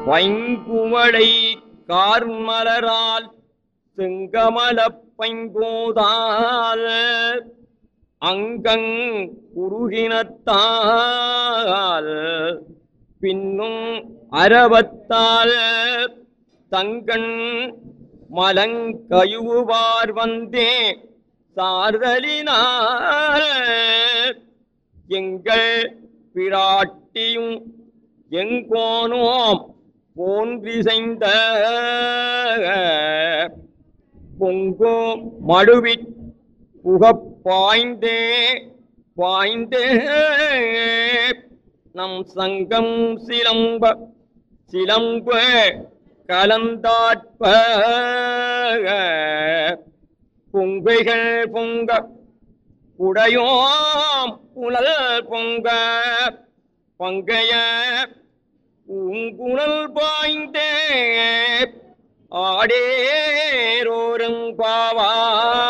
பைங்குவளை கார்மலரால் செங்கமலப் பைங்கோதால் அங்கங் குறுகினத்தால் பின்னும் அரவத்தால் தங்கண் மலங்கயுவார் வந்தே சார்தலினார் எங்கள் பிராட்டியும் எங்கோனோம் போன்றிசைந்த பொங்கோ மடுவிற் புகப் பாய்ந்தே பாய்ந்தே நம் சங்கம் சிலம்ப சிலம்ப கலந்தாட்ப பொங்கைகள் பொங்க உடையோம் புனல் பொங்க பங்கைய பூங்குழல் பாய்ந்தே ஆடேரோரும் பாவா